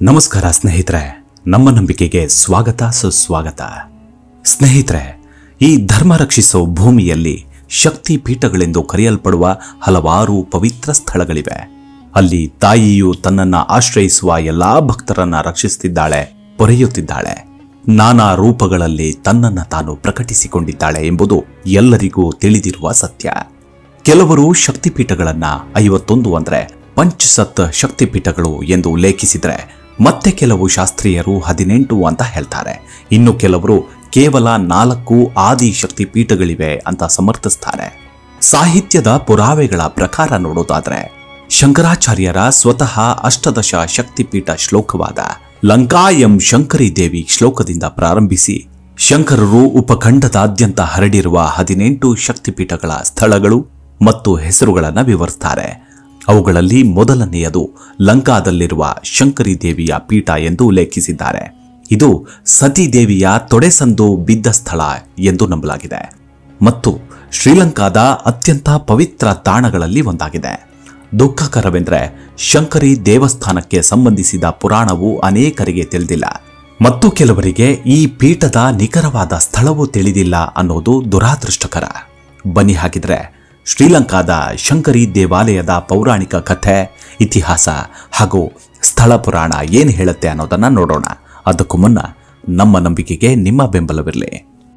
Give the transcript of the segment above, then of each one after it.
ನಮಸ್ಕಾರ ಸ್ನೇಹಿತರೆ ನಮ್ಮ ನಂಬಿಕೆಗೆ ಸ್ವಾಗತ ಸುಸ್ವಾಗತ ಸ್ನೇಹಿತರೆ ಈ ಧರ್ಮ ರಕ್ಷಿಸೋ ಭೂಮಿಯಲ್ಲಿ ಶಕ್ತಿ ಪೀಠಗಳೆಂದು ಕರೆಯಲ್ಪಡುವ ಹಲವಾರು ಪವಿತ್ರ ಸ್ಥಳಗಳಿವೆ ಅಲ್ಲಿ ತಾಯಿಯು ತನ್ನನ್ನ ಆಶ್ರಯಿಸುವ ಎಲ್ಲಾ ಭಕ್ತರನ್ನ ರಕ್ಷಿಸುತ್ತಿದ್ದಾಳೆ ಪೊರೆಯುತ್ತಿದ್ದಾಳೆ ನಾನಾ ರೂಪಗಳಲ್ಲಿ ತನ್ನನ್ನ ತಾನು ಪ್ರಕಟಿಸಿಕೊಂಡಿದ್ದಾಳೆ ಎಂಬುದು ಎಲ್ಲರಿಗೂ ತಿಳಿದಿರುವ ಸತ್ಯ ಕೆಲವರು ಶಕ್ತಿಪೀಠಗಳನ್ನ ಐವತ್ತೊಂದು ಅಂದ್ರೆ ಪಂಚಸತ್ ಶಕ್ತಿಪೀಠಗಳು ಎಂದು ಉಲ್ಲೇಖಿಸಿದ್ರೆ ಮತ್ತೆ ಕೆಲವು ಶಾಸ್ತ್ರೀಯರು ಹದಿನೆಂಟು ಅಂತ ಹೇಳ್ತಾರೆ ಇನ್ನು ಕೆಲವರು ಕೇವಲ ನಾಲ್ಕು ಆದಿ ಶಕ್ತಿಪೀಠಗಳಿವೆ ಅಂತ ಸಮರ್ಥಿಸ್ತಾರೆ ಸಾಹಿತ್ಯದ ಪುರಾವೆಗಳ ಪ್ರಕಾರ ನೋಡೋದಾದ್ರೆ ಶಂಕರಾಚಾರ್ಯರ ಸ್ವತಃ ಅಷ್ಟದಶ ಶಕ್ತಿಪೀಠ ಶ್ಲೋಕವಾದ ಲಂಕಾಯಂ ಶಂಕರಿ ದೇವಿ ಶ್ಲೋಕದಿಂದ ಪ್ರಾರಂಭಿಸಿ ಶಂಕರರು ಉಪಖಂಡದಾದ್ಯಂತ ಹರಡಿರುವ ಹದಿನೆಂಟು ಶಕ್ತಿಪೀಠಗಳ ಸ್ಥಳಗಳು ಮತ್ತು ಹೆಸರುಗಳನ್ನು ವಿವರಿಸ್ತಾರೆ ಅವುಗಳಲ್ಲಿ ಮೊದಲನೆಯದು ಲಂಕಾದಲ್ಲಿರುವ ಶಂಕರಿ ದೇವಿಯ ಪೀಠ ಎಂದು ಉಲ್ಲೇಖಿಸಿದ್ದಾರೆ ಇದು ಸತಿ ದೇವಿಯ ತೊಡೆಸಂದು ಬಿದ್ದ ಸ್ಥಳ ಎಂದು ನಂಬಲಾಗಿದೆ ಮತ್ತು ಶ್ರೀಲಂಕಾದ ಅತ್ಯಂತ ಪವಿತ್ರ ತಾಣಗಳಲ್ಲಿ ಒಂದಾಗಿದೆ ದುಃಖಕರವೆಂದರೆ ಶಂಕರಿ ದೇವಸ್ಥಾನಕ್ಕೆ ಸಂಬಂಧಿಸಿದ ಪುರಾಣವು ಅನೇಕರಿಗೆ ತಿಳಿದಿಲ್ಲ ಮತ್ತು ಕೆಲವರಿಗೆ ಈ ಪೀಠದ ನಿಖರವಾದ ಸ್ಥಳವೂ ತಿಳಿದಿಲ್ಲ ಅನ್ನೋದು ದುರಾದೃಷ್ಟಕರ ಬನ್ನಿ ಹಾಗಿದ್ರೆ ಶ್ರೀಲಂಕಾದ ಶಂಕರಿ ದೇವಾಲಯದ ಪೌರಾಣಿಕ ಕಥೆ ಇತಿಹಾಸ ಹಾಗೂ ಸ್ಥಳ ಪುರಾಣ ಏನು ಹೇಳುತ್ತೆ ಅನ್ನೋದನ್ನ ನೋಡೋಣ ಅದಕ್ಕೂ ಮುನ್ನ ನಮ್ಮ ನಂಬಿಕೆಗೆ ನಿಮ್ಮ ಬೆಂಬಲವಿರಲಿ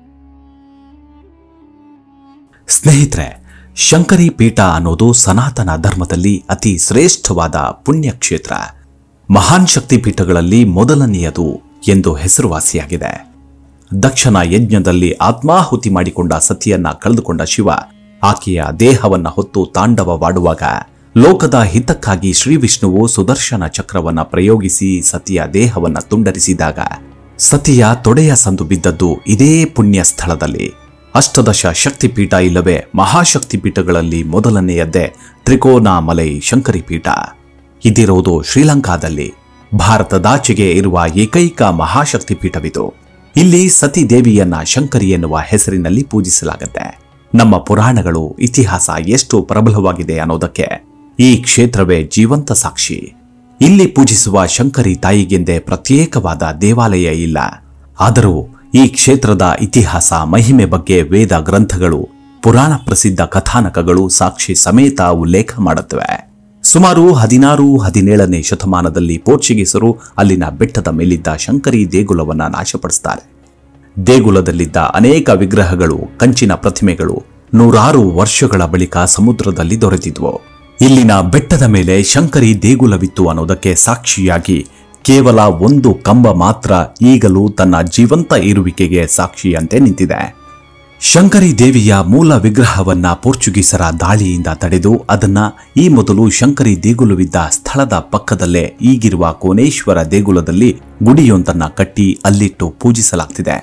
ಸ್ನೇಹಿತರೆ ಶಂಕರಿ ಪೀಠ ಅನ್ನೋದು ಸನಾತನ ಧರ್ಮದಲ್ಲಿ ಅತಿ ಶ್ರೇಷ್ಠವಾದ ಪುಣ್ಯಕ್ಷೇತ್ರ ಮಹಾನ್ ಶಕ್ತಿ ಪೀಠಗಳಲ್ಲಿ ಮೊದಲನೆಯದು ಎಂದು ಹೆಸರುವಾಸಿಯಾಗಿದೆ ದಕ್ಷನ ಯಜ್ಞದಲ್ಲಿ ಆತ್ಮಾಹುತಿ ಮಾಡಿಕೊಂಡ ಸತಿಯನ್ನ ಕಳೆದುಕೊಂಡ ಶಿವ ಆಕೆಯ ದೇಹವನ್ನ ಹೊತ್ತು ತಾಂಡವವಾಡುವಾಗ ಲೋಕದ ಹಿತಕ್ಕಾಗಿ ಶ್ರೀ ವಿಷ್ಣುವು ಸುದರ್ಶನ ಚಕ್ರವನ್ನ ಪ್ರಯೋಗಿಸಿ ಸತಿಯ ದೇಹವನ್ನ ತುಂಡರಿಸಿದಾಗ ಸತಿಯ ತೊಡೆಯ ಸಂದು ಬಿದ್ದದ್ದು ಇದೇ ಪುಣ್ಯ ಸ್ಥಳದಲ್ಲಿ ಅಷ್ಟದಶ ಶಕ್ತಿಪೀಠ ಇಲ್ಲವೇ ಮಹಾಶಕ್ತಿಪೀಠಗಳಲ್ಲಿ ಮೊದಲನೆಯದ್ದೇ ತ್ರಿಕೋನಾಮಲೈ ಶಂಕರಿ ಪೀಠ ಇದಿರುವುದು ಶ್ರೀಲಂಕಾದಲ್ಲಿ ಭಾರತದಾಚೆಗೆ ಇರುವ ಏಕೈಕ ಮಹಾಶಕ್ತಿ ಪೀಠವಿದು ಇಲ್ಲಿ ಸತಿ ದೇವಿಯನ್ನ ಶಂಕರಿ ಎನ್ನುವ ಹೆಸರಿನಲ್ಲಿ ಪೂಜಿಸಲಾಗುತ್ತೆ ನಮ್ಮ ಪುರಾಣಗಳು ಇತಿಹಾಸ ಎಷ್ಟು ಪ್ರಬಲವಾಗಿದೆ ಅನ್ನೋದಕ್ಕೆ ಈ ಕ್ಷೇತ್ರವೇ ಜೀವಂತ ಸಾಕ್ಷಿ ಇಲ್ಲಿ ಪೂಜಿಸುವ ಶಂಕರಿ ತಾಯಿಗೆಂದೇ ಪ್ರತ್ಯೇಕವಾದ ದೇವಾಲಯ ಇಲ್ಲ ಆದರೂ ಈ ಕ್ಷೇತ್ರದ ಇತಿಹಾಸ ಮಹಿಮೆ ಬಗ್ಗೆ ವೇದ ಗ್ರಂಥಗಳು ಪುರಾಣ ಪ್ರಸಿದ್ಧ ಕಥಾನಕಗಳು ಸಾಕ್ಷಿ ಸಮೇತ ಉಲ್ಲೇಖ ಮಾಡುತ್ತವೆ ಸುಮಾರು ಹದಿನಾರು ಹದಿನೇಳನೇ ಶತಮಾನದಲ್ಲಿ ಪೋರ್ಚುಗೀಸರು ಅಲ್ಲಿನ ಬೆಟ್ಟದ ಮೇಲಿದ್ದ ಶಂಕರಿ ದೇಗುಲವನ್ನ ನಾಶಪಡಿಸ್ತಾರೆ ದೇಗುಲದಲ್ಲಿದ್ದ ಅನೇಕ ವಿಗ್ರಹಗಳು ಕಂಚಿನ ಪ್ರತಿಮೆಗಳು ನೂರಾರು ವರ್ಷಗಳ ಬಳಿಕ ಸಮುದ್ರದಲ್ಲಿ ದೊರೆತಿದ್ವು ಇಲ್ಲಿನ ಬೆಟ್ಟದ ಮೇಲೆ ಶಂಕರಿ ದೇಗುಲವಿತ್ತು ಅನ್ನೋದಕ್ಕೆ ಸಾಕ್ಷಿಯಾಗಿ ಕೇವಲ ಒಂದು ಕಂಬ ಮಾತ್ರ ಈಗಲೂ ತನ್ನ ಜೀವಂತ ಇರುವಿಕೆಗೆ ಸಾಕ್ಷಿಯಂತೆ ನಿಂತಿದೆ ಶಂಕರಿ ದೇವಿಯ ಮೂಲ ವಿಗ್ರಹವನ್ನ ಪೋರ್ಚುಗೀಸರ ದಾಳಿಯಿಂದ ತಡೆದು ಅದನ್ನ ಈ ಮೊದಲು ಶಂಕರಿ ದೇಗುಲವಿದ್ದ ಸ್ಥಳದ ಪಕ್ಕದಲ್ಲೇ ಈಗಿರುವ ಕೋನೇಶ್ವರ ದೇಗುಲದಲ್ಲಿ ಗುಡಿಯೊಂದನ್ನ ಕಟ್ಟಿ ಅಲ್ಲಿಟ್ಟು ಪೂಜಿಸಲಾಗ್ತಿದೆ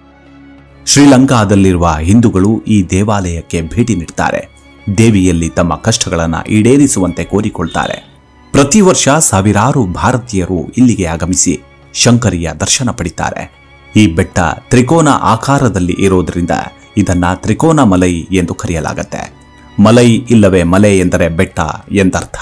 ಶ್ರೀಲಂಕಾದಲ್ಲಿರುವ ಹಿಂದೂಗಳು ಈ ದೇವಾಲಯಕ್ಕೆ ಭೇಟಿ ನೀಡ್ತಾರೆ ದೇವಿಯಲ್ಲಿ ತಮ್ಮ ಕಷ್ಟಗಳನ್ನು ಈಡೇರಿಸುವಂತೆ ಕೋರಿಕೊಳ್ತಾರೆ ಪ್ರತಿ ವರ್ಷ ಸಾವಿರಾರು ಭಾರತೀಯರು ಇಲ್ಲಿಗೆ ಆಗಮಿಸಿ ಶಂಕರಿಯ ದರ್ಶನ ಪಡಿತಾರೆ ಈ ಬೆಟ್ಟ ತ್ರಿಕೋನ ಆಕಾರದಲ್ಲಿ ಇರೋದ್ರಿಂದ ಇದನ್ನ ತ್ರಿಕೋನ ಮಲೈ ಎಂದು ಕರೆಯಲಾಗತ್ತೆ ಮಲೈ ಇಲ್ಲವೇ ಮಲೆ ಎಂದರೆ ಬೆಟ್ಟ ಎಂದರ್ಥ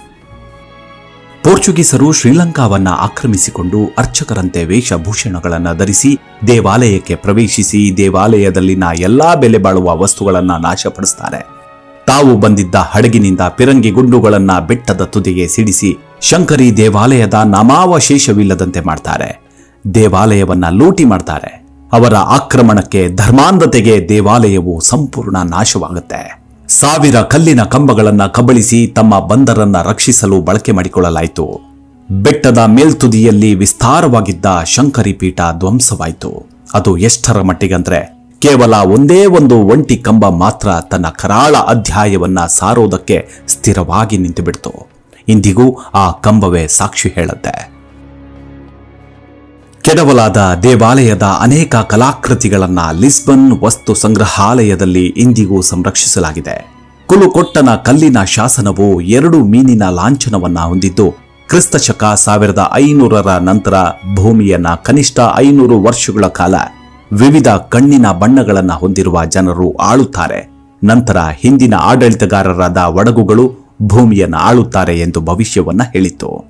ಪೋರ್ಚುಗೀಸರು ಶ್ರೀಲಂಕಾವನ್ನ ಆಕ್ರಮಿಸಿಕೊಂಡು ಅರ್ಚಕರಂತೆ ವೇಷಭೂಷಣಗಳನ್ನು ಧರಿಸಿ ದೇವಾಲಯಕ್ಕೆ ಪ್ರವೇಶಿಸಿ ದೇವಾಲಯದಲ್ಲಿನ ಎಲ್ಲಾ ಬೆಲೆ ಬಾಳುವ ವಸ್ತುಗಳನ್ನ ನಾಶಪಡಿಸ್ತಾರೆ ತಾವು ಬಂದಿದ್ದ ಹಡಗಿನಿಂದ ಪಿರಂಗಿ ಗುಂಡುಗಳನ್ನ ಬೆಟ್ಟದ ತುದಿಗೆ ಸಿಡಿಸಿ ಶಂಕರಿ ದೇವಾಲಯದ ನಾಮಾವಶೇಷವಿಲ್ಲದಂತೆ ಮಾಡ್ತಾರೆ ದೇವಾಲಯವನ್ನ ಲೂಟಿ ಮಾಡ್ತಾರೆ ಅವರ ಆಕ್ರಮಣಕ್ಕೆ ಧರ್ಮಾಂಧತೆಗೆ ದೇವಾಲಯವು ಸಂಪೂರ್ಣ ನಾಶವಾಗುತ್ತೆ ಸಾವಿರ ಕಲ್ಲಿನ ಕಂಬಗಳನ್ನ ಕಬಳಿಸಿ ತಮ್ಮ ಬಂದರನ್ನ ರಕ್ಷಿಸಲು ಬಳಕೆ ಮಾಡಿಕೊಳ್ಳಲಾಯಿತು ಬೆಟ್ಟದ ಮೇಲ್ತುದಿಯಲ್ಲಿ ವಿಸ್ತಾರವಾಗಿದ್ದ ಶಂಕರಿ ಪೀಠ ಧ್ವಂಸವಾಯಿತು ಅದು ಎಷ್ಟರ ಮಟ್ಟಿಗಂದ್ರೆ ಕೇವಲ ಒಂದೇ ಒಂದು ಒಂಟಿ ಕಂಬ ಮಾತ್ರ ತನ್ನ ಕರಾಳ ಅಧ್ಯಾಯವನ್ನ ಸಾರೋದಕ್ಕೆ ಸ್ಥಿರವಾಗಿ ನಿಂತುಬಿಡ್ತು ಇಂದಿಗೂ ಆ ಕಂಬವೇ ಸಾಕ್ಷಿ ಹೇಳುತ್ತೆ ಕೆಡವಲಾದ ದೇವಾಲಯದ ಅನೇಕ ಕಲಾಕೃತಿಗಳನ್ನ ಲಿಸ್ಬನ್ ವಸ್ತು ಸಂಗ್ರಹಾಲಯದಲ್ಲಿ ಇಂದಿಗೂ ಸಂರಕ್ಷಿಸಲಾಗಿದೆ ಕುಲುಕೊಟ್ಟನ ಕಲ್ಲಿನ ಶಾಸನವು ಎರಡು ಮೀನಿನ ಲಾಂಛನವನ್ನ ಹೊಂದಿದ್ದು ಕ್ರಿಸ್ತಶಕ ಸಾವಿರದ ಐನೂರರ ನಂತರ ಭೂಮಿಯನ್ನ ಕನಿಷ್ಠ ಐನೂರು ವರ್ಷಗಳ ಕಾಲ ವಿವಿಧ ಕಣ್ಣಿನ ಬಣ್ಣಗಳನ್ನ ಹೊಂದಿರುವ ಜನರು ಆಳುತ್ತಾರೆ ನಂತರ ಹಿಂದಿನ ಆಡಳಿತಗಾರರಾದ ಒಡಗುಗಳು ಭೂಮಿಯನ್ನು ಆಳುತ್ತಾರೆ ಎಂದು ಭವಿಷ್ಯವನ್ನ ಹೇಳಿತ್ತು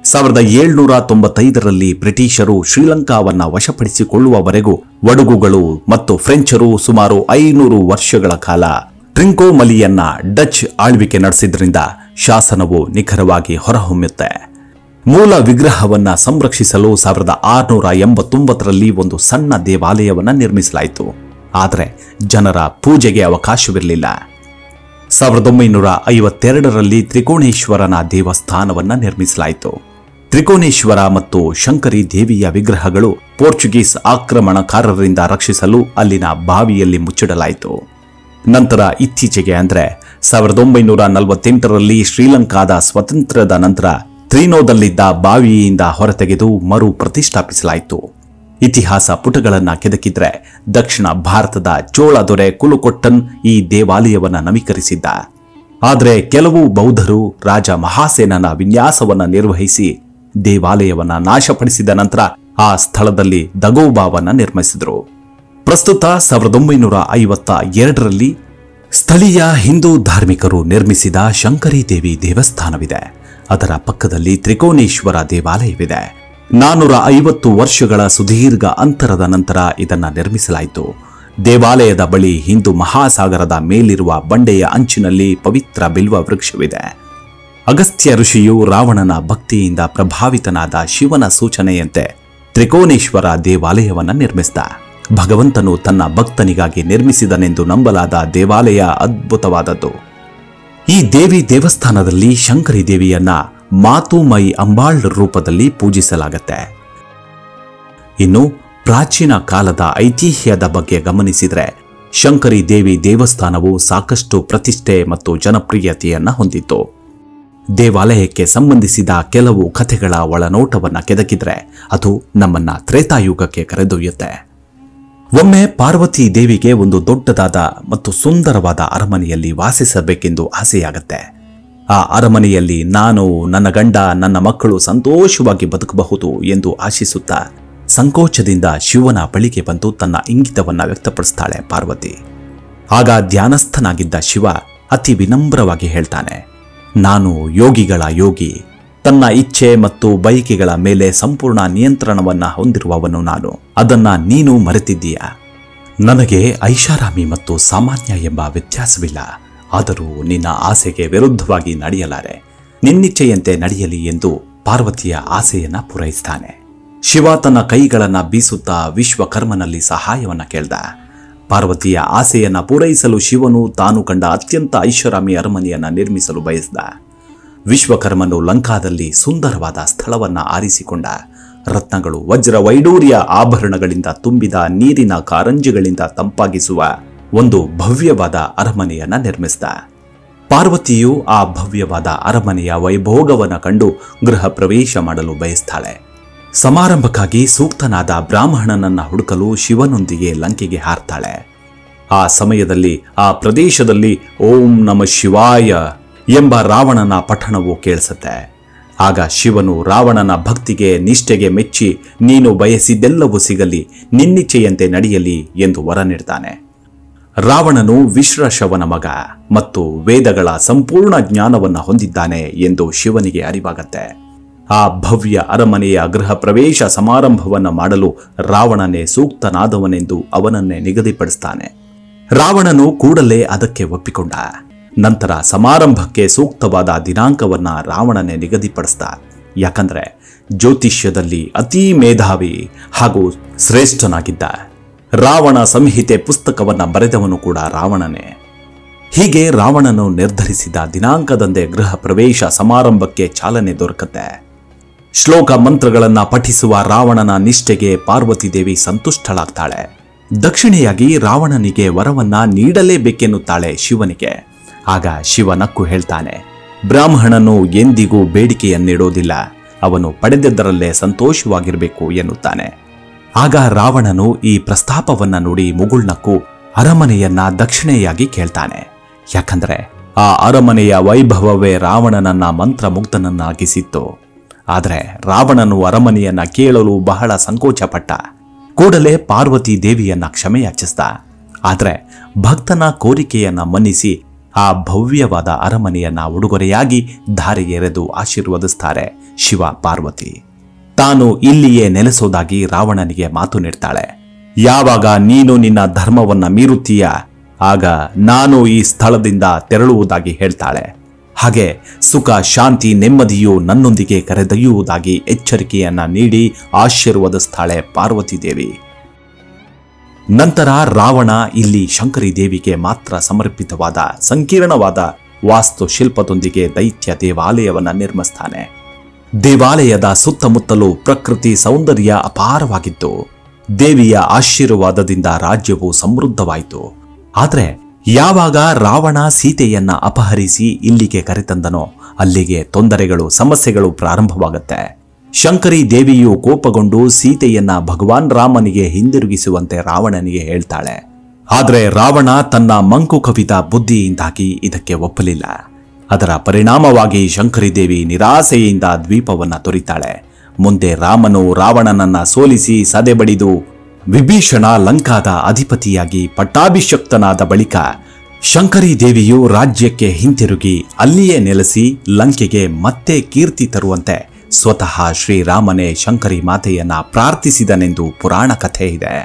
ಸಾವಿರದ ಏಳ್ನೂರ ತೊಂಬತ್ತೈದರಲ್ಲಿ ಬ್ರಿಟಿಷರು ಶ್ರೀಲಂಕಾವನ್ನ ವಶಪಡಿಸಿಕೊಳ್ಳುವವರೆಗೂ ವಡುಗುಗಳು ಮತ್ತು ಫ್ರೆಂಚರು ಸುಮಾರು ಐನೂರು ವರ್ಷಗಳ ಕಾಲ ಟ್ರಿಂಕೋಮಲಿಯನ್ನ ಡಚ್ ಆಳ್ವಿಕೆ ನಡೆಸಿದ್ರಿಂದ ಶಾಸನವು ನಿಖರವಾಗಿ ಹೊರಹೊಮ್ಮುತ್ತೆ ಮೂಲ ವಿಗ್ರಹವನ್ನ ಸಂರಕ್ಷಿಸಲು ಸಾವಿರದ ಆರುನೂರ ಎಂಬತ್ತೊಂಬತ್ತರಲ್ಲಿ ಒಂದು ಸಣ್ಣ ದೇವಾಲಯವನ್ನ ನಿರ್ಮಿಸಲಾಯಿತು ಆದರೆ ಜನರ ಪೂಜೆಗೆ ಅವಕಾಶವಿರಲಿಲ್ಲ ಸಾವಿರದ ಒಂಬೈನೂರ ಐವತ್ತೆರಡರಲ್ಲಿ ತ್ರಿಕೋಣೇಶ್ವರನ ದೇವಸ್ಥಾನವನ್ನ ನಿರ್ಮಿಸಲಾಯಿತು ತ್ರಿಕೋಣೇಶ್ವರ ಮತ್ತು ಶಂಕರಿ ದೇವಿಯ ವಿಗ್ರಹಗಳು ಪೋರ್ಚುಗೀಸ್ ಆಕ್ರಮಣಕಾರರಿಂದ ರಕ್ಷಿಸಲು ಅಲ್ಲಿನ ಬಾವಿಯಲ್ಲಿ ಮುಚ್ಚಿಡಲಾಯಿತು ನಂತರ ಇತ್ತೀಚೆಗೆ ಅಂದ್ರೆ ಸಾವಿರದ ಒಂಬೈನೂರ ನಲವತ್ತೆಂಟರಲ್ಲಿ ಶ್ರೀಲಂಕಾದ ಸ್ವಾತಂತ್ರ್ಯದ ನಂತರ ತ್ರೀನೋದಲ್ಲಿದ್ದ ಬಾವಿಯಿಂದ ಹೊರತೆಗೆದು ಮರು ಪ್ರತಿಷ್ಠಾಪಿಸಲಾಯಿತು ಇತಿಹಾಸ ಪುಟಗಳನ್ನ ಕೆದಕಿದ್ರೆ ದಕ್ಷಿಣ ಭಾರತದ ಚೋಳ ದೊರೆ ಕುಲುಕೊಟ್ಟನ್ ಈ ದೇವಾಲಯವನ್ನ ನವೀಕರಿಸಿದ್ದ ಆದರೆ ಕೆಲವು ಬೌದ್ಧರು ರಾಜ ಮಹಾಸೇನನ ವಿನ್ಯಾಸವನ್ನ ನಿರ್ವಹಿಸಿ ದೇವಾಲಯವನ್ನ ನಾಶಪಡಿಸಿದ ನಂತರ ಆ ಸ್ಥಳದಲ್ಲಿ ದಗೋಬಾವನ್ನ ನಿರ್ಮಿಸಿದರು ಪ್ರಸ್ತುತ ಸಾವಿರದ ಒಂಬೈನೂರ ಐವತ್ತ ಎರಡರಲ್ಲಿ ಸ್ಥಳೀಯ ಹಿಂದೂ ಧಾರ್ಮಿಕರು ನಿರ್ಮಿಸಿದ ಶಂಕರಿ ದೇವಿ ದೇವಸ್ಥಾನವಿದೆ ಅದರ ಪಕ್ಕದಲ್ಲಿ ತ್ರಿಕೋಣೇಶ್ವರ ದೇವಾಲಯವಿದೆ ನಾನೂರ ಐವತ್ತು ವರ್ಷಗಳ ಸುದೀರ್ಘ ಅಂತರದ ನಂತರ ಇದನ್ನ ನಿರ್ಮಿಸಲಾಯಿತು ದೇವಾಲಯದ ಬಳಿ ಹಿಂದೂ ಮಹಾಸಾಗರದ ಮೇಲಿರುವ ಬಂಡೆಯ ಅಂಚಿನಲ್ಲಿ ಪವಿತ್ರ ಬಿಲ್ವ ವೃಕ್ಷವಿದೆ ಅಗಸ್ತ್ಯ ಋಷಿಯು ರಾವಣನ ಭಕ್ತಿಯಿಂದ ಪ್ರಭಾವಿತನಾದ ಶಿವನ ಸೂಚನೆಯಂತೆ ತ್ರಿಕೋಣೇಶ್ವರ ದೇವಾಲಯವನ್ನ ನಿರ್ಮಿಸಿದ ಭಗವಂತನು ತನ್ನ ಭಕ್ತನಿಗಾಗಿ ನಿರ್ಮಿಸಿದನೆಂದು ನಂಬಲಾದ ದೇವಾಲಯ ಅದ್ಭುತವಾದದ್ದು ಈ ದೇವಿ ದೇವಸ್ಥಾನದಲ್ಲಿ ಶಂಕರಿ ದೇವಿಯನ್ನ ಮಾತುಮೈ ಅಂಬಾಳ್ ರೂಪದಲ್ಲಿ ಪೂಜಿಸಲಾಗತ್ತೆ ಇನ್ನು ಪ್ರಾಚೀನ ಕಾಲದ ಐತಿಹ್ಯದ ಬಗ್ಗೆ ಗಮನಿಸಿದ್ರೆ ಶಂಕರಿ ದೇವಿ ದೇವಸ್ಥಾನವು ಸಾಕಷ್ಟು ಪ್ರತಿಷ್ಠೆ ಮತ್ತು ಜನಪ್ರಿಯತೆಯನ್ನ ಹೊಂದಿತ್ತು ದೇವಾಲಯಕ್ಕೆ ಸಂಬಂಧಿಸಿದ ಕೆಲವು ಕಥೆಗಳ ಒಳನೋಟವನ್ನ ಕೆದಕಿದ್ರೆ ಅದು ನಮ್ಮನ್ನ ತ್ರೇತಾಯುಗಕ್ಕೆ ಕರೆದೊಯ್ಯುತ್ತೆ ಒಮ್ಮೆ ಪಾರ್ವತಿ ದೇವಿಗೆ ಒಂದು ದೊಡ್ಡದಾದ ಮತ್ತು ಸುಂದರವಾದ ಅರಮನೆಯಲ್ಲಿ ವಾಸಿಸಬೇಕೆಂದು ಆಸೆಯಾಗತ್ತೆ ಆ ಅರಮನೆಯಲ್ಲಿ ನಾನು ನನ್ನ ಗಂಡ ನನ್ನ ಮಕ್ಕಳು ಸಂತೋಷವಾಗಿ ಬದುಕಬಹುದು ಎಂದು ಆಶಿಸುತ್ತಾ ಸಂಕೋಚದಿಂದ ಶಿವನ ಬಳಿಗೆ ಬಂದು ತನ್ನ ಇಂಗಿತವನ್ನ ವ್ಯಕ್ತಪಡಿಸ್ತಾಳೆ ಪಾರ್ವತಿ ಆಗ ಧ್ಯಾನಸ್ಥನಾಗಿದ್ದ ಶಿವ ಅತಿ ವಿನಮ್ರವಾಗಿ ಹೇಳ್ತಾನೆ ನಾನು ಯೋಗಿಗಳ ಯೋಗಿ ತನ್ನ ಇಚ್ಛೆ ಮತ್ತು ಬಯಕೆಗಳ ಮೇಲೆ ಸಂಪೂರ್ಣ ನಿಯಂತ್ರಣವನ್ನ ಹೊಂದಿರುವವನು ನಾನು ಅದನ್ನ ನೀನು ಮರೆತಿದ್ದೀಯ ನನಗೆ ಐಷಾರಾಮಿ ಮತ್ತು ಸಾಮಾನ್ಯ ಎಂಬ ವ್ಯತ್ಯಾಸವಿಲ್ಲ ಆದರೂ ನಿನ್ನ ಆಸೆಗೆ ವಿರುದ್ಧವಾಗಿ ನಡೆಯಲಾರೆ ನಿನ್ನಿಚ್ಛೆಯಂತೆ ನಡೆಯಲಿ ಎಂದು ಪಾರ್ವತಿಯ ಆಸೆಯನ್ನ ಪೂರೈಸ್ತಾನೆ ಶಿವ ತನ್ನ ಕೈಗಳನ್ನ ಬೀಸುತ್ತಾ ವಿಶ್ವಕರ್ಮನಲ್ಲಿ ಸಹಾಯವನ್ನ ಕೇಳ್ದ ಪಾರ್ವತಿಯ ಆಸೆಯನ್ನ ಪೂರೈಸಲು ಶಿವನು ತಾನು ಕಂಡ ಅತ್ಯಂತ ಐಷಾರಾಮಿ ಅರಮನೆಯನ್ನ ನಿರ್ಮಿಸಲು ಬಯಸಿದ ವಿಶ್ವಕರ್ಮನು ಲಂಕಾದಲ್ಲಿ ಸುಂದರವಾದ ಸ್ಥಳವನ್ನ ಆರಿಸಿಕೊಂಡ ರತ್ನಗಳು ವಜ್ರ ವೈಡೂರ್ಯ ಆಭರಣಗಳಿಂದ ತುಂಬಿದ ನೀರಿನ ಕಾರಂಜಿಗಳಿಂದ ತಂಪಾಗಿಸುವ ಒಂದು ಭವ್ಯವಾದ ಅರಮನೆಯನ್ನ ನಿರ್ಮಿಸಿದ ಪಾರ್ವತಿಯು ಆ ಭವ್ಯವಾದ ಅರಮನೆಯ ವೈಭೋಗವನ್ನ ಕಂಡು ಗೃಹ ಪ್ರವೇಶ ಮಾಡಲು ಬಯಸ್ತಾಳೆ ಸಮಾರಂಭಕ್ಕಾಗಿ ಸೂಕ್ತನಾದ ಬ್ರಾಹ್ಮಣನನ್ನ ಹುಡುಕಲು ಶಿವನೊಂದಿಗೆ ಲಂಕೆಗೆ ಹಾರ್ತಾಳೆ ಆ ಸಮಯದಲ್ಲಿ ಆ ಪ್ರದೇಶದಲ್ಲಿ ಓಂ ನಮ ಶಿವಾಯ ಎಂಬ ರಾವಣನ ಪಠಣವು ಕೇಳಿಸುತ್ತೆ ಆಗ ಶಿವನು ರಾವಣನ ಭಕ್ತಿಗೆ ನಿಷ್ಠೆಗೆ ಮೆಚ್ಚಿ ನೀನು ಬಯಸಿದ್ದೆಲ್ಲವೂ ಸಿಗಲಿ ನಿನ್ನಿಚ್ಛೆಯಂತೆ ನಡೆಯಲಿ ಎಂದು ವರ ನೀಡ್ತಾನೆ ರಾವಣನು ವಿಶ್ರಶವನ ಮಗ ಮತ್ತು ವೇದಗಳ ಸಂಪೂರ್ಣ ಜ್ಞಾನವನ್ನ ಹೊಂದಿದ್ದಾನೆ ಎಂದು ಶಿವನಿಗೆ ಅರಿವಾಗತ್ತೆ ಆ ಭವ್ಯ ಅರಮನೆಯ ಗೃಹ ಪ್ರವೇಶ ಸಮಾರಂಭವನ್ನ ಮಾಡಲು ರಾವಣನೇ ಸೂಕ್ತನಾದವನೆಂದು ಅವನನ್ನೇ ನಿಗದಿಪಡಿಸ್ತಾನೆ ರಾವಣನು ಕೂಡಲೇ ಅದಕ್ಕೆ ಒಪ್ಪಿಕೊಂಡ ನಂತರ ಸಮಾರಂಭಕ್ಕೆ ಸೂಕ್ತವಾದ ದಿನಾಂಕವನ್ನ ರಾವಣನೇ ನಿಗದಿಪಡಿಸ್ದ ಯಾಕಂದ್ರೆ ಜ್ಯೋತಿಷ್ಯದಲ್ಲಿ ಅತೀ ಮೇಧಾವಿ ಹಾಗೂ ಶ್ರೇಷ್ಠನಾಗಿದ್ದ ರಾವಣ ಸಂಹಿತೆ ಪುಸ್ತಕವನ್ನ ಬರೆದವನು ಕೂಡ ರಾವಣನೇ ಹೀಗೆ ರಾವಣನು ನಿರ್ಧರಿಸಿದ ದಿನಾಂಕದಂದೇ ಗೃಹ ಪ್ರವೇಶ ಸಮಾರಂಭಕ್ಕೆ ಚಾಲನೆ ದೊರಕತ್ತೆ ಶ್ಲೋಕ ಮಂತ್ರಗಳನ್ನ ಪಠಿಸುವ ರಾವಣನ ನಿಷ್ಠೆಗೆ ಪಾರ್ವತಿ ದೇವಿ ಸಂತುಷ್ಟಳಾಗ್ತಾಳೆ ದಕ್ಷಿಣೆಯಾಗಿ ರಾವಣನಿಗೆ ವರವನ್ನ ನೀಡಲೇಬೇಕೆನ್ನುತ್ತಾಳೆ ಶಿವನಿಗೆ ಆಗ ಶಿವ ನಕ್ಕು ಹೇಳ್ತಾನೆ ಬ್ರಾಹ್ಮಣನು ಎಂದಿಗೂ ಬೇಡಿಕೆಯನ್ನಿಡೋದಿಲ್ಲ ಅವನು ಪಡೆದದ್ದರಲ್ಲೇ ಸಂತೋಷವಾಗಿರಬೇಕು ಎನ್ನುತ್ತಾನೆ ಆಗ ರಾವಣನು ಈ ಪ್ರಸ್ತಾಪವನ್ನ ನೋಡಿ ಮುಗುಳ್ನಕ್ಕು ಅರಮನೆಯನ್ನ ದಕ್ಷಿಣೆಯಾಗಿ ಕೇಳ್ತಾನೆ ಯಾಕಂದ್ರೆ ಆ ಅರಮನೆಯ ವೈಭವವೇ ರಾವಣನನ್ನ ಮಂತ್ರಮುಗ್ಧನನ್ನಾಗಿಸಿತ್ತು ಆದರೆ ರಾವಣನು ಅರಮನೆಯನ್ನ ಕೇಳಲು ಬಹಳ ಸಂಕೋಚಪಟ್ಟ ಕೂಡಲೇ ಪಾರ್ವತಿ ದೇವಿಯನ್ನ ಕ್ಷಮೆಯಾಚಿಸ್ದ ಆದರೆ ಭಕ್ತನ ಕೋರಿಕೆಯನ್ನ ಮನ್ನಿಸಿ ಆ ಭವ್ಯವಾದ ಅರಮನೆಯನ್ನ ಉಡುಗೊರೆಯಾಗಿ ದಾರಿ ಎರೆದು ಆಶೀರ್ವದಿಸ್ತಾರೆ ಶಿವ ಪಾರ್ವತಿ ತಾನು ಇಲ್ಲಿಯೇ ನೆಲೆಸೋದಾಗಿ ರಾವಣನಿಗೆ ಮಾತು ನೀಡ್ತಾಳೆ ಯಾವಾಗ ನೀನು ನಿನ್ನ ಧರ್ಮವನ್ನ ಮೀರುತ್ತೀಯ ಆಗ ನಾನು ಈ ಸ್ಥಳದಿಂದ ತೆರಳುವುದಾಗಿ ಹೇಳ್ತಾಳೆ ಹಾಗೆ ಸುಖ ಶಾಂತಿ ನೆಮ್ಮದಿಯು ನನ್ನೊಂದಿಗೆ ಕರೆದೊಯ್ಯುವುದಾಗಿ ಎಚ್ಚರಿಕೆಯನ್ನ ನೀಡಿ ಆಶೀರ್ವದಿಸ್ತಾಳೆ ಪಾರ್ವತಿ ದೇವಿ ನಂತರ ರಾವಣ ಇಲ್ಲಿ ಶಂಕರಿ ದೇವಿಗೆ ಮಾತ್ರ ಸಮರ್ಪಿತವಾದ ಸಂಕೀರ್ಣವಾದ ವಾಸ್ತುಶಿಲ್ಪದೊಂದಿಗೆ ದೈತ್ಯ ದೇವಾಲಯವನ್ನ ನಿರ್ಮಿಸ್ತಾನೆ ದೇವಾಲಯದ ಸುತ್ತಮುತ್ತಲೂ ಪ್ರಕೃತಿ ಸೌಂದರ್ಯ ಅಪಾರವಾಗಿತ್ತು ದೇವಿಯ ಆಶೀರ್ವಾದದಿಂದ ರಾಜ್ಯವು ಸಮೃದ್ಧವಾಯಿತು ಆದ್ರೆ ಯಾವಾಗ ರಾವಣ ಸೀತೆಯನ್ನ ಅಪಹರಿಸಿ ಇಲ್ಲಿಗೆ ಕರೆತಂದನೋ ಅಲ್ಲಿಗೆ ತೊಂದರೆಗಳು ಸಮಸ್ಯೆಗಳು ಪ್ರಾರಂಭವಾಗುತ್ತೆ ಶಂಕರಿ ದೇವಿಯು ಕೋಪಗೊಂಡು ಸೀತೆಯನ್ನ ಭಗವಾನ್ ರಾಮನಿಗೆ ಹಿಂದಿರುಗಿಸುವಂತೆ ರಾವಣನಿಗೆ ಹೇಳ್ತಾಳೆ ಆದ್ರೆ ರಾವಣ ತನ್ನ ಮಂಕು ಕವಿದ ಬುದ್ಧಿಯಿಂದಾಗಿ ಇದಕ್ಕೆ ಒಪ್ಪಲಿಲ್ಲ ಅದರ ಪರಿಣಾಮವಾಗಿ ಶಂಕರಿ ದೇವಿ ನಿರಾಸೆಯಿಂದ ದ್ವೀಪವನ್ನ ತೊರಿತಾಳೆ ಮುಂದೆ ರಾಮನು ರಾವಣನನ್ನ ಸೋಲಿಸಿ ಸದೆಬಡಿದು ವಿಭೀಷಣ ಲಂಕಾದ ಅಧಿಪತಿಯಾಗಿ ಪಟ್ಟಾಭಿಷಕ್ತನಾದ ಬಳಿಕ ಶಂಕರಿ ದೇವಿಯು ರಾಜ್ಯಕ್ಕೆ ಹಿಂತಿರುಗಿ ಅಲ್ಲಿಯೇ ನೆಲೆಸಿ ಲಂಕೆಗೆ ಮತ್ತೆ ಕೀರ್ತಿ ತರುವಂತೆ ಸ್ವತಃ ಶ್ರೀರಾಮನೇ ಶಂಕರಿ ಮಾತೆಯನ್ನ ಪ್ರಾರ್ಥಿಸಿದನೆಂದು ಪುರಾಣ ಕಥೆ ಇದೆ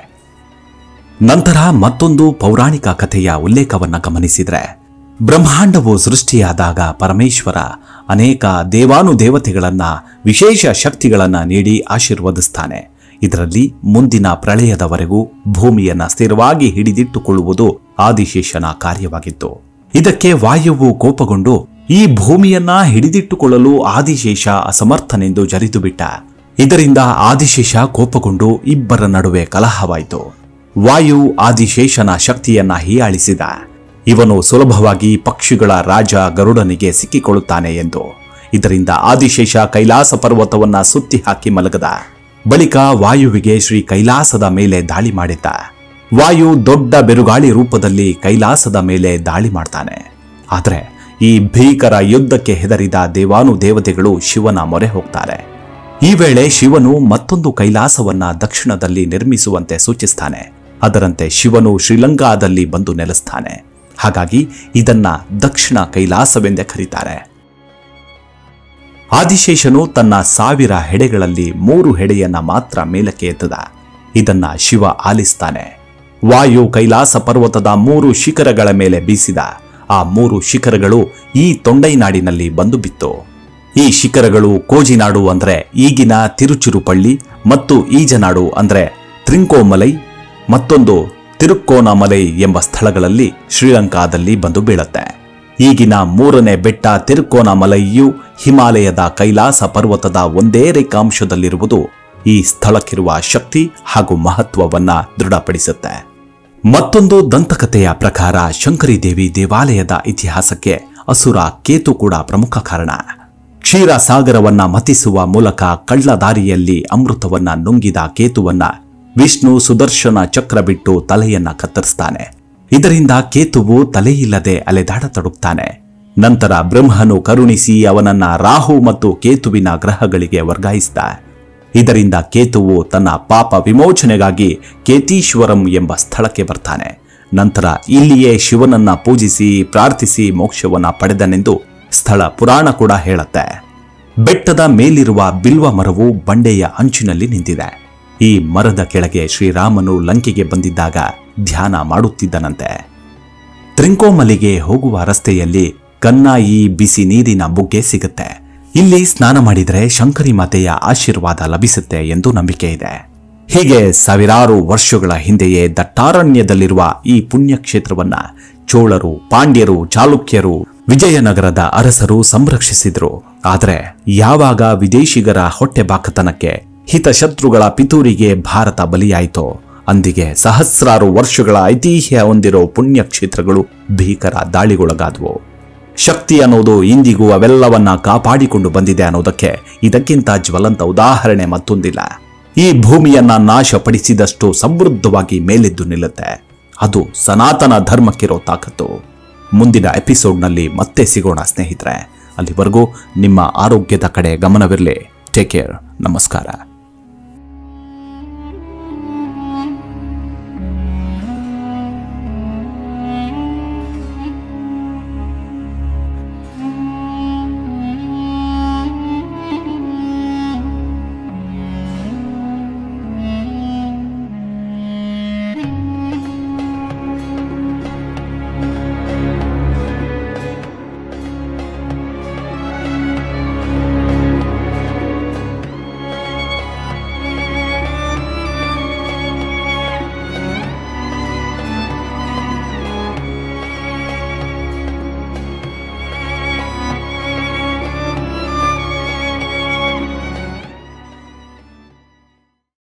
ನಂತರ ಮತ್ತೊಂದು ಪೌರಾಣಿಕ ಕಥೆಯ ಉಲ್ಲೇಖವನ್ನ ಗಮನಿಸಿದ್ರೆ ಬ್ರಹ್ಮಾಂಡವು ಸೃಷ್ಟಿಯಾದಾಗ ಪರಮೇಶ್ವರ ಅನೇಕ ದೇವಾನುದೇವತೆಗಳನ್ನ ವಿಶೇಷ ಶಕ್ತಿಗಳನ್ನ ನೀಡಿ ಆಶೀರ್ವದಿಸ್ತಾನೆ ಇದರಲ್ಲಿ ಮುಂದಿನ ಪ್ರಳಯದವರೆಗೂ ಭೂಮಿಯನ್ನ ಸ್ಥಿರವಾಗಿ ಹಿಡಿದಿಟ್ಟುಕೊಳ್ಳುವುದು ಆದಿಶೇಷನ ಕಾರ್ಯವಾಗಿತ್ತು ಇದಕ್ಕೆ ವಾಯುವು ಕೋಪಗೊಂಡು ಈ ಭೂಮಿಯನ್ನ ಹಿಡಿದಿಟ್ಟುಕೊಳ್ಳಲು ಆದಿಶೇಷ ಅಸಮರ್ಥನೆಂದು ಜರಿದು ಬಿಟ್ಟ ಇದರಿಂದ ಆದಿಶೇಷ ಕೋಪಗೊಂಡು ಇಬ್ಬರ ನಡುವೆ ಕಲಹವಾಯಿತು ವಾಯು ಆದಿಶೇಷನ ಶಕ್ತಿಯನ್ನ ಹೀಯಾಳಿಸಿದ ಇವನು ಸುಲಭವಾಗಿ ಪಕ್ಷಿಗಳ ರಾಜ ಗರುಡನಿಗೆ ಸಿಕ್ಕಿಕೊಳ್ಳುತ್ತಾನೆ ಎಂದು ಇದರಿಂದ ಆದಿಶೇಷ ಕೈಲಾಸ ಪರ್ವತವನ್ನ ಸುತ್ತಿ ಹಾಕಿ ಮಲಗದ ಬಳಿಕ ವಾಯುವಿಗೆ ಶ್ರೀ ಕೈಲಾಸದ ಮೇಲೆ ದಾಳಿ ಮಾಡಿದ್ದ ವಾಯು ದೊಡ್ಡ ಬೆರುಗಾಳಿ ರೂಪದಲ್ಲಿ ಕೈಲಾಸದ ಮೇಲೆ ದಾಳಿ ಮಾಡ್ತಾನೆ ಆದ್ರೆ ಈ ಭೀಕರ ಯುದ್ಧಕ್ಕೆ ಹೆದರಿದ ದೇವಾನು ದೇವತೆಗಳು ಶಿವನ ಮೊರೆ ಹೋಗ್ತಾರೆ ಈ ವೇಳೆ ಶಿವನು ಮತ್ತೊಂದು ಕೈಲಾಸವನ್ನ ದಕ್ಷಿಣದಲ್ಲಿ ನಿರ್ಮಿಸುವಂತೆ ಸೂಚಿಸ್ತಾನೆ ಅದರಂತೆ ಶಿವನು ಶ್ರೀಲಂಕಾದಲ್ಲಿ ಬಂದು ನೆಲೆಸ್ತಾನೆ ಹಾಗಾಗಿ ಇದನ್ನ ದಕ್ಷಿಣ ಕೈಲಾಸವೆಂದೇ ಕರೀತಾರೆ ಆದಿಶೇಷನು ತನ್ನ ಸಾವಿರ ಹೆಡೆಗಳಲ್ಲಿ ಮೂರು ಹೆಡೆಯನ್ನ ಮಾತ್ರ ಮೇಲಕ್ಕೆ ಎತ್ತದ ಇದನ್ನ ಶಿವ ಆಲಿಸ್ತಾನೆ ವಾಯು ಕೈಲಾಸ ಪರ್ವತದ ಮೂರು ಶಿಖರಗಳ ಮೇಲೆ ಬೀಸಿದ ಆ ಮೂರು ಶಿಖರಗಳು ಈ ತೊಂಡೈನಾಡಿನಲ್ಲಿ ಬಂದು ಬಿತ್ತು ಈ ಶಿಖರಗಳು ಕೋಜಿನಾಡು ಅಂದ್ರೆ ಈಗಿನ ತಿರುಚಿರುಪಳ್ಳಿ ಮತ್ತು ಈಜನಾಡು ಅಂದ್ರೆ ತ್ರಿಂಕೋಮಲೈ ಮತ್ತೊಂದು ತಿರುಕ್ಕೋನಮಲೈ ಎಂಬ ಸ್ಥಳಗಳಲ್ಲಿ ಶ್ರೀಲಂಕಾದಲ್ಲಿ ಬಂದು ಬೀಳುತ್ತೆ ಈಗಿನ ಮೂರನೇ ಬೆಟ್ಟ ತಿರುಕೋನಮಲೈಯು ಹಿಮಾಲಯದ ಕೈಲಾಸ ಪರ್ವತದ ಒಂದೇ ರೇಖಾಂಶದಲ್ಲಿರುವುದು ಈ ಸ್ಥಳಕ್ಕಿರುವ ಶಕ್ತಿ ಹಾಗೂ ಮಹತ್ವವನ್ನ ದೃಢಪಡಿಸುತ್ತೆ ಮತ್ತೊಂದು ದಂತಕಥೆಯ ಪ್ರಕಾರ ಶಂಕರಿ ದೇವಿ ದೇವಾಲಯದ ಇತಿಹಾಸಕ್ಕೆ ಅಸುರ ಕೇತು ಕೂಡ ಪ್ರಮುಖ ಕಾರಣ ಕ್ಷೀರ ಸಾಗರವನ್ನ ಮತಿಸುವ ಮೂಲಕ ಕಳ್ಳ ದಾರಿಯಲ್ಲಿ ಅಮೃತವನ್ನ ನುಂಗಿದ ಕೇತುವನ್ನ ವಿಷ್ಣು ಸುದರ್ಶನ ಚಕ್ರ ಬಿಟ್ಟು ತಲೆಯನ್ನ ಕತ್ತರಿಸ್ತಾನೆ ಇದರಿಂದ ಕೇತುವು ತಲೆಯಿಲ್ಲದೆ ಅಲೆದಾಡತೊಡಗ್ತಾನೆ ನಂತರ ಬ್ರಹ್ಮನು ಕರುಣಿಸಿ ಅವನನ್ನ ರಾಹು ಮತ್ತು ಕೇತುವಿನ ಗ್ರಹಗಳಿಗೆ ವರ್ಗಾಯಿಸಿದ ಇದರಿಂದ ಕೇತುವು ತನ್ನ ಪಾಪ ವಿಮೋಚನೆಗಾಗಿ ಕೇತೀಶ್ವರಂ ಎಂಬ ಸ್ಥಳಕ್ಕೆ ಬರ್ತಾನೆ ನಂತರ ಇಲ್ಲಿಯೇ ಶಿವನನ್ನ ಪೂಜಿಸಿ ಪ್ರಾರ್ಥಿಸಿ ಮೋಕ್ಷವನ್ನ ಪಡೆದನೆಂದು ಸ್ಥಳ ಪುರಾಣ ಕೂಡ ಹೇಳುತ್ತೆ ಬೆಟ್ಟದ ಮೇಲಿರುವ ಬಿಲ್ವ ಮರವು ಬಂಡೆಯ ಅಂಚಿನಲ್ಲಿ ನಿಂತಿದೆ ಈ ಮರದ ಕೆಳಗೆ ಶ್ರೀರಾಮನು ಲಂಕೆಗೆ ಬಂದಿದ್ದಾಗ ಧ್ಯಾನ ಮಾಡುತ್ತಿದ್ದನಂತೆ ತ್ರಿಂಕೋಮಲಿಗೆ ಹೋಗುವ ರಸ್ತೆಯಲ್ಲಿ ಕನ್ನಾಯಿ ಬಿಸಿ ನೀರಿನ ಬುಗ್ಗೆ ಸಿಗುತ್ತೆ ಇಲ್ಲಿ ಸ್ನಾನ ಮಾಡಿದರೆ ಶಂಕರಿ ಮಾತೆಯ ಆಶೀರ್ವಾದ ಲಭಿಸುತ್ತೆ ಎಂದು ನಂಬಿಕೆ ಇದೆ ಹೀಗೆ ಸಾವಿರಾರು ವರ್ಷಗಳ ಹಿಂದೆಯೇ ದಟ್ಟಾರಣ್ಯದಲ್ಲಿರುವ ಈ ಪುಣ್ಯಕ್ಷೇತ್ರವನ್ನ ಚೋಳರು ಪಾಂಡ್ಯರು ಚಾಲುಕ್ಯರು ವಿಜಯನಗರದ ಅರಸರು ಸಂರಕ್ಷಿಸಿದ್ರು ಆದರೆ ಯಾವಾಗ ವಿದೇಶಿಗರ ಹೊಟ್ಟೆಬಾಕತನಕ್ಕೆ ಹಿತಶತ್ರುಗಳ ಪಿತೂರಿಗೆ ಭಾರತ ಬಲಿಯಾಯಿತೋ ಅಂದಿಗೆ ಸಹಸ್ರಾರು ವರ್ಷಗಳ ಐತಿಹ್ಯ ಹೊಂದಿರೋ ಪುಣ್ಯಕ್ಷೇತ್ರಗಳು ಭೀಕರ ದಾಳಿಗೊಳಗಾದವು ಶಕ್ತಿ ಅನ್ನೋದು ಇಂದಿಗೂ ಅವೆಲ್ಲವನ್ನ ಕಾಪಾಡಿಕೊಂಡು ಬಂದಿದೆ ಅನ್ನೋದಕ್ಕೆ ಇದಕ್ಕಿಂತ ಜ್ವಲಂತ ಉದಾಹರಣೆ ಮತ್ತೊಂದಿಲ್ಲ ಈ ಭೂಮಿಯನ್ನ ನಾಶಪಡಿಸಿದಷ್ಟು ಸಮೃದ್ಧವಾಗಿ ಮೇಲೆದ್ದು ನಿಲ್ಲುತ್ತೆ ಅದು ಸನಾತನ ಧರ್ಮಕ್ಕಿರೋ ತಾಕತ್ತು ಮುಂದಿನ ಎಪಿಸೋಡ್ನಲ್ಲಿ ಮತ್ತೆ ಸಿಗೋಣ ಸ್ನೇಹಿತರೆ ಅಲ್ಲಿವರೆಗೂ ನಿಮ್ಮ ಆರೋಗ್ಯದ ಕಡೆ ಗಮನವಿರಲಿ ಟೇಕ್ ಕೇರ್ ನಮಸ್ಕಾರ